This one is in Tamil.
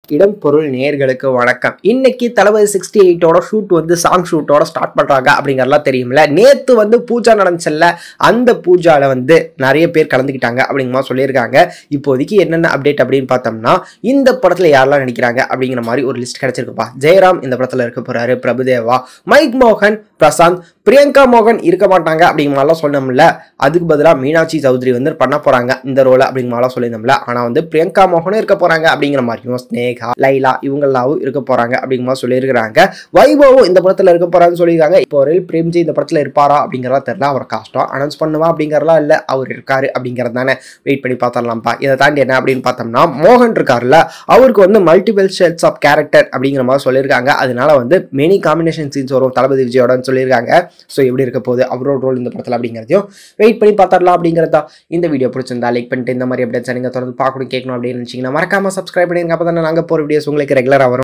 இடம் பொருள் நேர்களுக்கு வணக்கம் இன்னைக்கு தளபதி சிக்ஸ்டி எயிட்டோட ஷூட் வந்து சாங் ஷூட்டோட ஸ்டார்ட் பண்றாங்க அப்படிங்கறதெல்லாம் தெரியும்ல நேத்து வந்து பூஜா நடந்துச்சுல்ல அந்த பூஜால வந்து நிறைய பேர் கலந்துக்கிட்டாங்க அப்படிங்கிற மாதிரி சொல்லியிருக்காங்க இப்போதைக்கு என்னென்ன அப்டேட் அப்படின்னு பார்த்தோம்னா இந்த படத்துல யாரெல்லாம் நடிக்கிறாங்க அப்படிங்கிற மாதிரி ஒரு லிஸ்ட் கிடைச்சிருக்குப்பா ஜெயராம் இந்த படத்துல இருக்க போறாரு பிரபுதேவா மைக் மோகன் பிரசாந்த் பிரியங்கா மோகன் இருக்க மாட்டாங்க அப்படிங்கிற மாதிரிலாம் சொன்னோம்ல அதுக்கு பதிலாக மீனாட்சி சௌத்ரி வந்து பண்ண போறாங்க இந்த ரோலை அப்படிங்கிற மாதிரிலாம் சொல்லியிருந்தோம்ல ஆனால் வந்து பிரியங்கா மோகனும் இருக்க போறாங்க அப்படிங்கிற மாதிரியும் ஸ்னேகா லைலா இவங்கெல்லாம் இருக்க போறாங்க அப்படிங்கிற மாதிரி சொல்லியிருக்கிறாங்க வைபவும் இந்த படத்தில் இருக்க போறாங்கன்னு சொல்லியிருக்காங்க இப்போ வரையில் பிரேம்ஜி இந்த படத்தில் இருப்பாரா அப்படிங்கிறதா தெரியல அவர் கஷ்டம் அனௌன்ஸ் பண்ணுவா அப்படிங்கிறலாம் இல்லை அவர் இருக்காரு அப்படிங்கிறது தானே வெயிட் பண்ணி பார்த்தரலாம்ப்பா இதை தாண்டி என்ன அப்படின்னு பார்த்தோம்னா மோகன் இருக்கார்ல அவருக்கு வந்து மல்டிபிள் ஷேட்ஸ் ஆஃப் கேரக்டர் அப்படிங்கிற மாதிரி சொல்லியிருக்காங்க அதனால வந்து மெனி காம்பினேஷன் சீன்ஸ் வரும் தளபதி விஜயோடன்னு சொல்லியிருக்காங்க ஸோ எப்படி இருக்க போகுது அவரோட ரோல் இந்த படத்தில் அப்படிங்கிறதையும் வெயிட் பண்ணி பார்த்தரலாம் அப்படிங்கிறதா இந்த வீடியோ பிடிச்சிருந்தா லைக் பண்ணிட்டு இந்த மாதிரி அப்டேட்ஸ் நீங்கள் தொடர்ந்து பார்க்கணும் கேட்கணும் அப்படின்னு நினச்சிங்கன்னா மறக்காம சப்ஸ்கிரைப் பண்ணிருங்க அப்போ தானே நாங்கள் போகிற வீடியோஸ் உங்களுக்கு ரெகுலராக வரும்